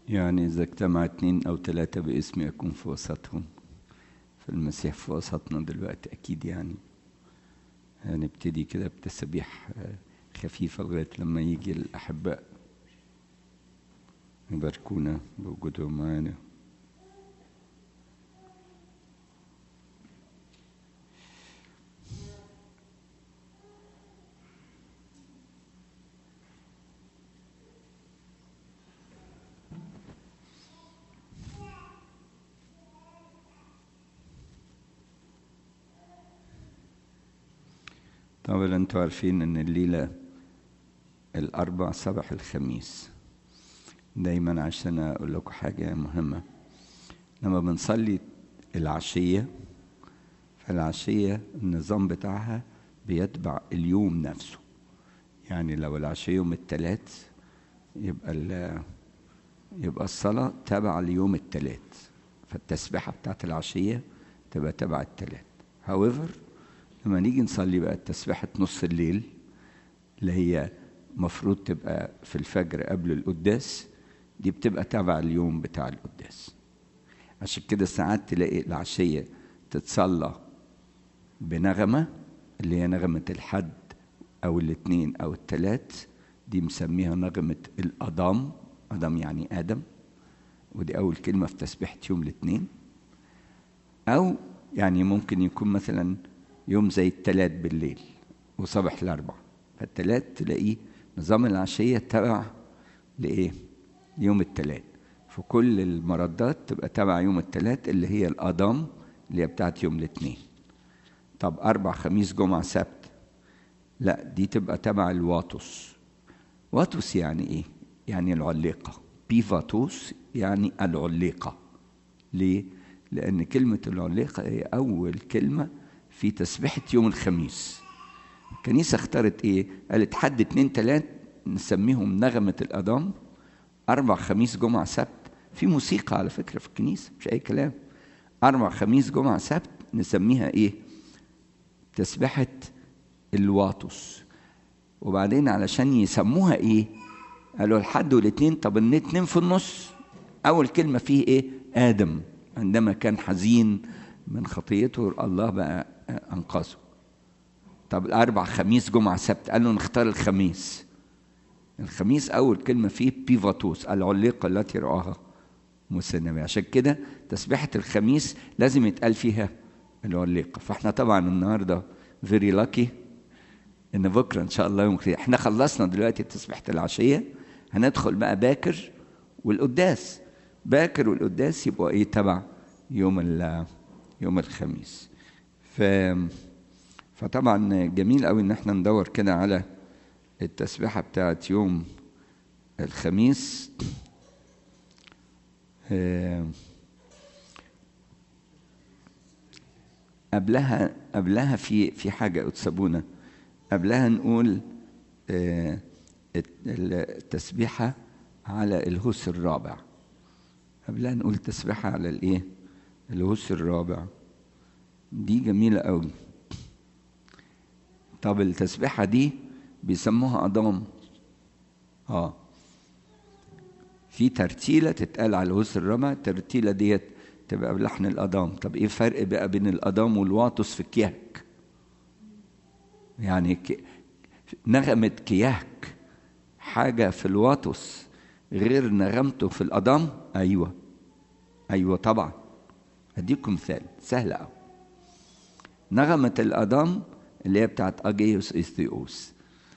يعني إذا اجتمع اتنين أو تلاتة باسمي يكون في وسطهم فالمسيح في وسطنا دلوقتي أكيد يعني هنبتدي كده بتسابيح خفيفة لغاية لما يجي الأحباء يباركونا بوجودهم معانا طبعا انتوا عارفين ان الليلة الأربع صباح الخميس دايما عشان أقول لكم حاجة مهمة لما بنصلي العشية فالعشية النظام بتاعها بيتبع اليوم نفسه يعني لو العشية يوم الثلاث يبقى يبقى الصلاة تبع ليوم الثلاث فالتسبيحة بتاعت العشية تبقى تبع الثلاث however لما نيجي نصلي بقى تسبيحة نص الليل اللي هي مفروض تبقى في الفجر قبل القداس دي بتبقى تبع اليوم بتاع القداس عشان كده ساعات تلاقي العشية تتصلى بنغمة اللي هي نغمة الحد أو الاثنين أو الثلاث دي مسميها نغمة الأضام أضام يعني آدم ودي أول كلمة في تسبيحة يوم الاثنين أو يعني ممكن يكون مثلا يوم زي التلات بالليل وصبح الأربع فالتلات تلاقيه نظام العشية تبع لإيه؟ يوم التلات في كل المردات تبقى تبع يوم التلات اللي هي الأضام اللي هي بتاعت يوم الاثنين طب أربع خميس جمعة سبت لا دي تبقى تبع الواتوس واتوس يعني إيه؟ يعني العليقة بيفاتوس يعني العليقة ليه؟ لأن كلمة العليقة هي أول كلمة في تسبيحة يوم الخميس الكنيسة اختارت ايه قالت حد اتنين تلات نسميهم نغمة الأضام أربع خميس جمعة سبت في موسيقى على فكرة في الكنيسة مش أي كلام أربع خميس جمعة سبت نسميها ايه تسبيحة الواتوس وبعدين علشان يسموها ايه قالوا الحد والاثنين طب الاتنين في النص أول كلمة فيه ايه آدم عندما كان حزين من خطيته الله بقى أنقذه طب الأربع خميس جمعة سبت قال له نختار الخميس الخميس أول كلمة فيه بيفاتوس العليقة التي رآها موسى النبي عشان كده تسبيحة الخميس لازم يتقال فيها العليقة فاحنا طبعا النهاردة فيري لاكي إن بكرة إن شاء الله يوم خير احنا خلصنا دلوقتي تسبيحة العشية هندخل بقى باكر والقداس باكر والقداس يبقوا ايه تبع يوم يوم الخميس ف فطبعا جميل قوي ان احنا ندور كده على التسبيحه بتاعت يوم الخميس قبلها قبلها في في حاجه اتسابونا قبلها نقول التسبيحه على الهوس الرابع قبلها نقول تسبيحه على الايه الهوس الرابع دي جميلة قوي طب التسبيحة دي بيسموها أضام اه في ترتيلة تتقال على الهوس الرابع الترتيلة ديت تبقى بلحن الأضام طب ايه الفرق بقى بين الأضام والواطس في الكياك يعني ك... نغمة كياك حاجة في الواطس غير نغمته في الأضام أيوة أيوة طبعا أديكم مثال سهل أوي نغمة الأضام اللي هي بتاعت أجيوس إثيوس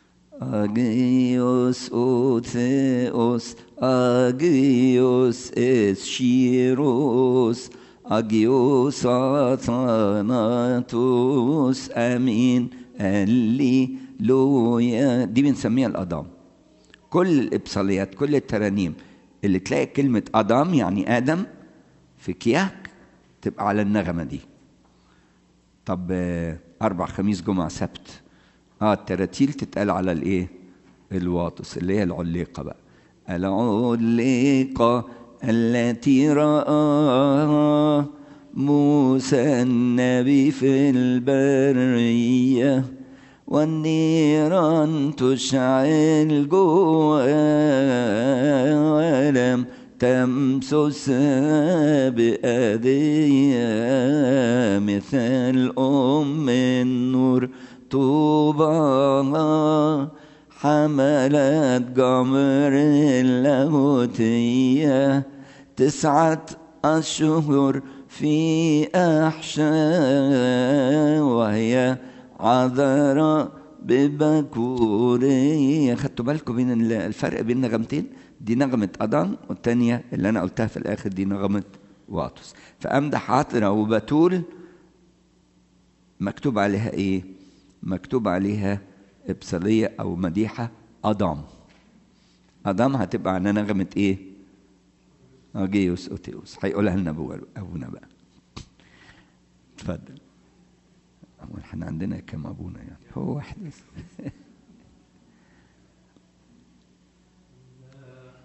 أجيوس أوثيوس أجيوس إسشيروس أجيوس أثاناتوس أمين اللي لويا دي بنسميها الأضام كل الإبصاليات كل الترانيم اللي تلاقي كلمة أضام يعني آدم في كياك تبقى على النغمة دي طب أربع خميس جمعة سبت اه التراتيل تتقال على الايه الواطس اللي هي العليقة بقى العليقة التي رآها موسى النبي في البرية والنيران تشعل جوه عالم تمسس بأذية مثل أم النور طوبى حملت قمر اللاهوتية تسعة أشهر في أحشاء وهي عذراء ببكورية خدتوا بالكم بين الفرق بين نغمتين دي نغمة أضان والتانية اللي أنا قلتها في الآخر دي نغمة واطس فأمدح عطرة وبتول مكتوب عليها إيه؟ مكتوب عليها إبصالية أو مديحة أضام أضام هتبقى على نغمة إيه؟ أجيوس أوتيوس هيقولها لنا أبونا بقى اتفضل احنا عندنا كم ابونا يعني هو واحد بس